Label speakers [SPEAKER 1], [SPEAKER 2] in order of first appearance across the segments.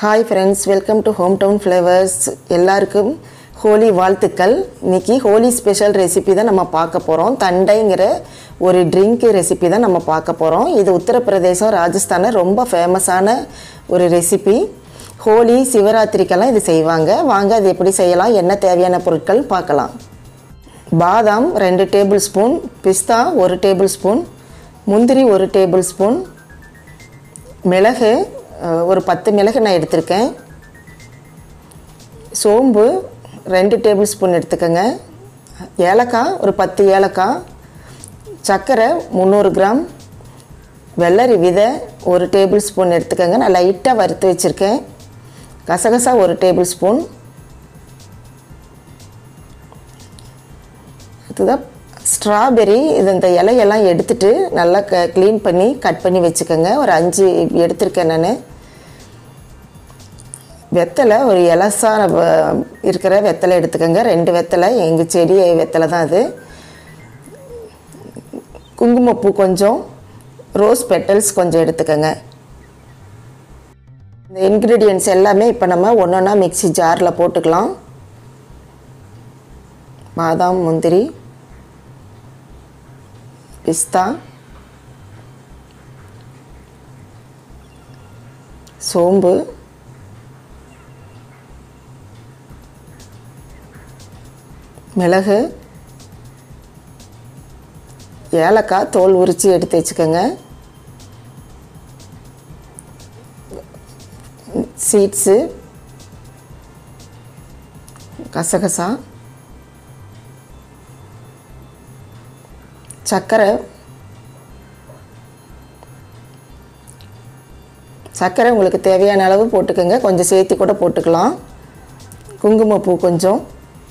[SPEAKER 1] hi friends welcome to home town flavours எல்லாருக்கும் ஹோலி வாழ்த்துக்கள் இன்னைக்கு ஹோலி ஸ்பெஷல் ரெசிபி தான் நம்ம பார்க்க போகிறோம் தண்டைங்கிற ஒரு ட்ரிங்க் ரெசிபி தான் நம்ம பார்க்க போகிறோம் இது உத்தரப்பிரதேசம் ராஜஸ்தானில் ரொம்ப ஃபேமஸான ஒரு ரெசிபி ஹோலி சிவராத்திரிக்கெல்லாம் இது செய்வாங்க வாங்க அது எப்படி செய்யலாம் என்ன தேவையான பொருட்கள் பார்க்கலாம் பாதாம் ரெண்டு டேபிள் ஸ்பூன் பிஸ்தா ஒரு டேபிள் ஸ்பூன் முந்திரி ஒரு டேபிள் ஸ்பூன் மிளகு அஹ், ஒரு பத்து மிளகு நான் எடுத்திருக்கேன் சோம்பு ரெண்டு டேபிள் ஸ்பூன் எடுத்துக்கோங்க ஏலக்காய் ஒரு பத்து ஏலக்காய் சர்க்கரை முந்நூறு கிராம் வெள்ளரி விதை ஒரு டேபிள் ஸ்பூன் எடுத்துக்கோங்க நான் லைட்டாக வறுத்து வச்சுருக்கேன் கசகசா ஒரு டேபிள் ஸ்பூன் அடுத்ததாக ஸ்ட்ராபெரி இது இந்த இலையெல்லாம் எடுத்துட்டு நல்லா க க்ளீன் பண்ணி கட் பண்ணி வச்சுக்கோங்க ஒரு அஞ்சு எடுத்திருக்கேன் நான் வெத்தலை ஒரு இலசான வ- இருக்கிற வெத்தலை எடுத்துக்கோங்க ரெண்டு வெத்தலை எங்கள் செடி வெத்தலை தான் அது குங்குமப்பூ கொஞ்சம் ரோஸ் பெட்டல்ஸ் கொஞ்சம் எடுத்துக்கோங்க இந்த இன்க்ரீடியன்ட்ஸ் எல்லாமே இப்போ நம்ம ஒன்று ஒன்றா மிக்ஸி ஜாரில் போட்டுக்கலாம் பாதாம் முந்திரி பிஸ்தா சோம்பு மிளகு ஏலக்காய் தோல் உரித்து எடுத்து வச்சுக்கோங்க சீட்ஸு கசகசா சர்க்கரை சர்க்கரை உங்களுக்கு தேவையான அளவு போட்டுக்கோங்க கொஞ்சம் சேர்த்து கூட போட்டுக்கலாம் குங்குமப்பூ கொஞ்சம்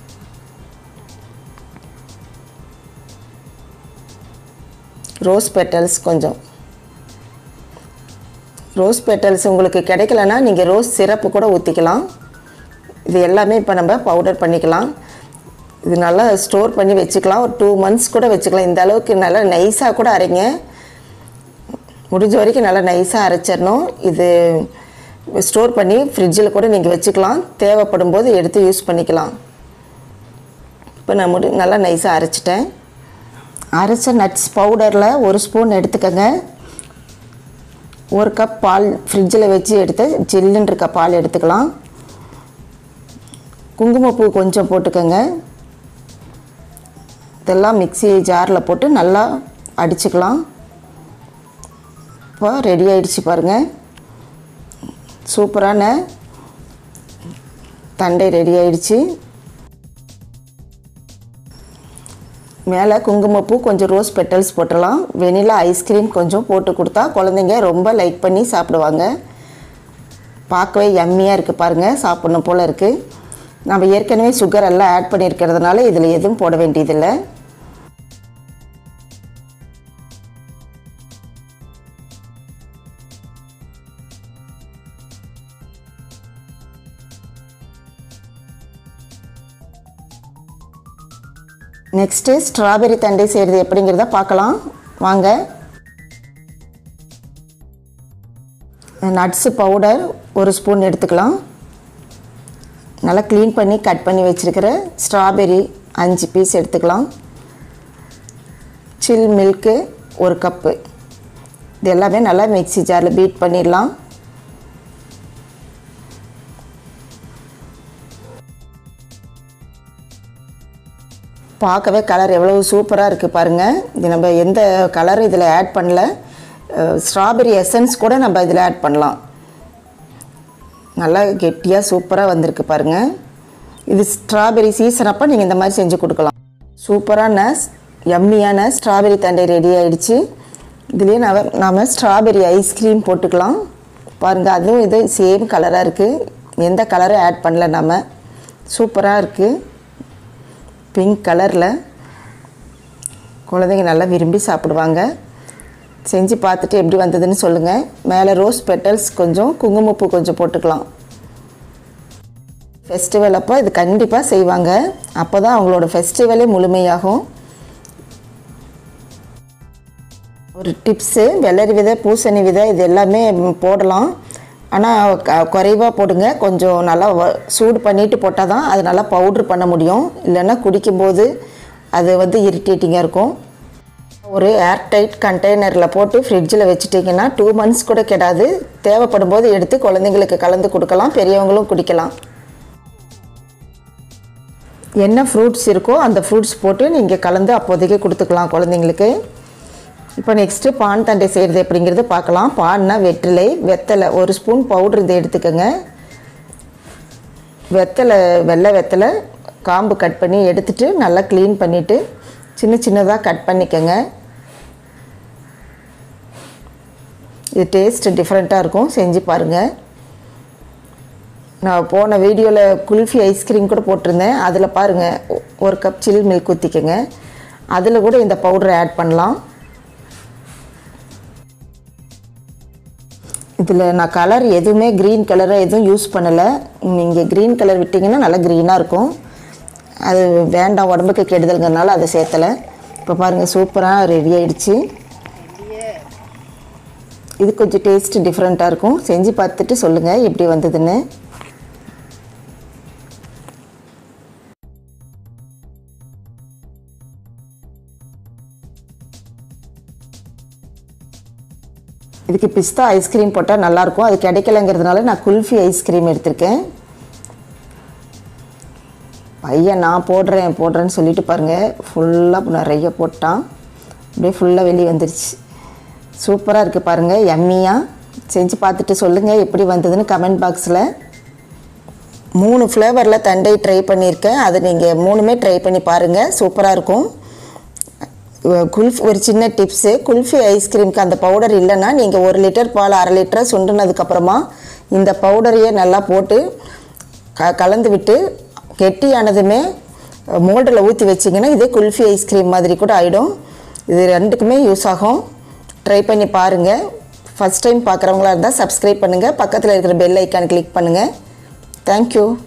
[SPEAKER 1] ரோஸ் பெட்டல்ஸ் கொஞ்சம் ரோஸ் பெட்டல்ஸ் உங்களுக்கு கிடைக்கலனா நீங்கள் ரோஸ் சிரப்பு கூட ஊற்றிக்கலாம் இது எல்லாமே இப்போ நம்ம பவுடர் பண்ணிக்கலாம் இது நல்லா ஸ்டோர் பண்ணி வச்சுக்கலாம் ஒரு டூ மந்த்ஸ் கூட வச்சுக்கலாம் இந்த அளவுக்கு நல்லா நைஸாக கூட அரைங்க முடிஞ்ச வரைக்கும் நல்லா நைஸாக அரைச்சிடணும் இது ஸ்டோர் பண்ணி ஃப்ரிட்ஜில் கூட நீங்கள் வச்சுக்கலாம் தேவைப்படும் போது எடுத்து யூஸ் பண்ணிக்கலாம் இப்போ நான் முடி நல்லா நைஸாக அரைச்சிட்டேன் அரைச்ச நட்ஸ் பவுடரில் ஒரு ஸ்பூன் எடுத்துக்கோங்க ஒரு கப் பால் ஃப்ரிட்ஜில் வச்சு எடுத்து ஜில்லுன்னு இருக்க பால் எடுத்துக்கலாம் குங்குமப்பூ கொஞ்சம் போட்டுக்கோங்க இதெல்லாம் மிக்ஸி ஜாரில் போட்டு நல்லா அடிச்சுக்கலாம் இப்போ ரெடி ஆயிடுச்சு பாருங்கள் சூப்பரான தண்டை ரெடி ஆயிடுச்சு மேலே குங்குமப்பூ கொஞ்சம் ரோஸ் பெட்டல்ஸ் போட்டுடலாம் வெனிலா ஐஸ்கிரீம் கொஞ்சம் போட்டு கொடுத்தா குழந்தைங்க ரொம்ப லைக் பண்ணி சாப்பிடுவாங்க பார்க்கவே யம்மியாக இருக்குது பாருங்கள் சாப்பிட்ணும் போல் இருக்குது நம்ம ஏற்கனவே சுகர் எல்லாம் ஆட் பண்ணியிருக்கிறதுனால இதில் எதுவும் போட வேண்டியதில்லை நெக்ஸ்ட்டு ஸ்ட்ராபெரி தண்டை செய்கிறது எப்படிங்கிறத பார்க்கலாம் வாங்க நட்ஸு பவுடர் ஒரு ஸ்பூன் எடுத்துக்கலாம் நல்லா க்ளீன் பண்ணி கட் பண்ணி வச்சுருக்கிற ஸ்ட்ராபெரி அஞ்சு பீஸ் எடுத்துக்கலாம் சில் மில்க்கு ஒரு கப்பு இது எல்லாமே நல்லா மிக்ஸி ஜாரில் பீட் பண்ணிடலாம் பார்க்கவே கலர் எவ்வளவு சூப்பராக இருக்குது பாருங்கள் இது நம்ம எந்த கலரும் இதில் ஆட் பண்ணல ஸ்ட்ராபெரி எசன்ஸ் கூட நம்ம இதில் ஆட் பண்ணலாம் நல்லா கெட்டியாக சூப்பராக வந்திருக்கு பாருங்கள் இது ஸ்ட்ராபெரி சீசன் அப்போ நீங்கள் இந்த மாதிரி செஞ்சு கொடுக்கலாம் சூப்பரான யம்மியான ஸ்ட்ராபெரி தண்டை ரெடி ஆயிடுச்சு இதுலேயே நம்ம நாம் ஸ்ட்ராபெரி ஐஸ்கிரீம் போட்டுக்கலாம் பாருங்கள் அதுவும் இது சேம் கலராக இருக்குது எந்த கலரும் ஆட் பண்ணல நம்ம சூப்பராக இருக்குது பிங்க் கலரில் குழந்தைங்க நல்லா விரும்பி சாப்பிடுவாங்க செஞ்சு பார்த்துட்டு எப்படி வந்ததுன்னு சொல்லுங்கள் மேலே ரோஸ் பெட்டல்ஸ் கொஞ்சம் குங்குமப்பூ கொஞ்சம் போட்டுக்கலாம் ஃபெஸ்டிவல் அப்போ இது கண்டிப்பாக செய்வாங்க அப்போ தான் அவங்களோட ஃபெஸ்டிவலே முழுமையாகும் ஒரு டிப்ஸு வெள்ளரி விதை பூசணி விதை இது எல்லாமே போடலாம் ஆனால் குறைவாக போடுங்க கொஞ்சம் நல்லா வ- சூடு பண்ணிட்டு போட்டால் தான் அது நல்லா பவுட்ரு பண்ண முடியும் இல்லைன்னா குடிக்கும்போது அது வந்து இரிட்டேட்டிங்காக இருக்கும் ஒரு ஏர்டைட் கண்டெய்னரில் போட்டு ஃப்ரிட்ஜில் வச்சுட்டிங்கன்னா டூ மந்த்ஸ் கூட கெடாது தேவைப்படும் போது எடுத்து குழந்தைங்களுக்கு கலந்து கொடுக்கலாம் பெரியவங்களும் குடிக்கலாம் என்ன ஃப்ரூட்ஸ் இருக்கோ அந்த ஃப்ரூட்ஸ் போட்டு நீங்கள் கலந்து அப்போதைக்கு கொடுத்துக்கலாம் குழந்தைங்களுக்கு இப்போ நெக்ஸ்ட்டு பான் தண்டை செய்கிறது எப்படிங்கிறது பார்க்கலாம் பான்னா வெற்றிலை வெத்தலை ஒரு ஸ்பூன் பவுடர் இதை எடுத்துக்கோங்க வெத்தலை வெள்ளை வெத்தலை காம்பு கட் பண்ணி எடுத்துட்டு நல்லா க்ளீன் பண்ணிவிட்டு சின்ன சின்னதாக கட் பண்ணிக்கோங்க இது டேஸ்ட் டிஃப்ரெண்ட்டாக இருக்கும் செஞ்சு பாருங்கள் நான் போன வீடியோவில் குல்ஃபி ஐஸ்கிரீம் கூட போட்டிருந்தேன் அதில் பாருங்கள் ஒ- ஒரு கப் சில் மில்க் ஊற்றிக்கங்க அதில் கூட இந்த பவுடரை ஆட் பண்ணலாம் இதில் நான் கலர் எதுவுமே க்ரீன் கலராக எதுவும் யூஸ் பண்ணலை நீங்கள் க்ரீன் கலர் விட்டிங்கன்னா நல்லா க்ரீனாக இருக்கும் அது வேண்டாம் உடம்புக்கு கெடுதல்ங்கிறதுனால அதை சேர்த்தலை இப்போ பாருங்கள் சூப்பராக ரெடி ஆயிடுச்சு இது கொஞ்சம் டேஸ்ட் டிஃப்ரெண்ட்டாக இருக்கும் செஞ்சு பார்த்துட்டு சொல்லுங்கள் எப்படி வந்ததுன்னு இதுக்கு பிஸ்தா ஐஸ்கிரீம் போட்டால் நல்லாயிருக்கும் அது கிடைக்கலங்கிறதுனால நான் குல்ஃபி ஐஸ்கிரீம் எடுத்திருக்கேன் பையன் நான் போடுறேன் போடுறேன்னு சொல்லிட்டு பாருங்கள் ஃபுல்லாக நிறைய போட்டான் அப்படியே ஃபுல்லாக வெளியே வந்துருச்சு சூப்பராக இருக்குது பாருங்கள் எம்மியாக செஞ்சு பார்த்துட்டு சொல்லுங்கள் எப்படி வந்ததுன்னு கமெண்ட் பாக்ஸில் மூணு ஃப்ளேவரில் தண்டை ட்ரை பண்ணியிருக்கேன் அதை நீங்கள் மூணுமே ட்ரை பண்ணி பாருங்கள் சூப்பராக இருக்கும் குல்ஃபி ஒரு சின்ன டிப்ஸு குல்ஃபி ஐஸ்கிரீமுக்கு அந்த பவுடர் இல்லைன்னா நீங்கள் ஒரு லிட்டர் பால் அரை லிட்டர் சுண்டுனதுக்கப்புறமா இந்த பவுடரையே நல்லா போட்டு க கலந்து விட்டு கெட்டியானதுமே மோல்டில் ஊற்றி வச்சிங்கன்னா இதே குல்ஃபி ஐஸ்கிரீம் மாதிரி கூட ஆகிடும் இது ரெண்டுக்குமே யூஸ் ஆகும் ட்ரை பண்ணி பாருங்கள் ஃபஸ்ட் டைம் பார்க்குறவங்களா இருந்தால் சப்ஸ்கிரைப் பண்ணுங்கள் பக்கத்தில் இருக்கிற பெல் ஐக்கான் கிளிக் பண்ணுங்கள் தேங்க்யூ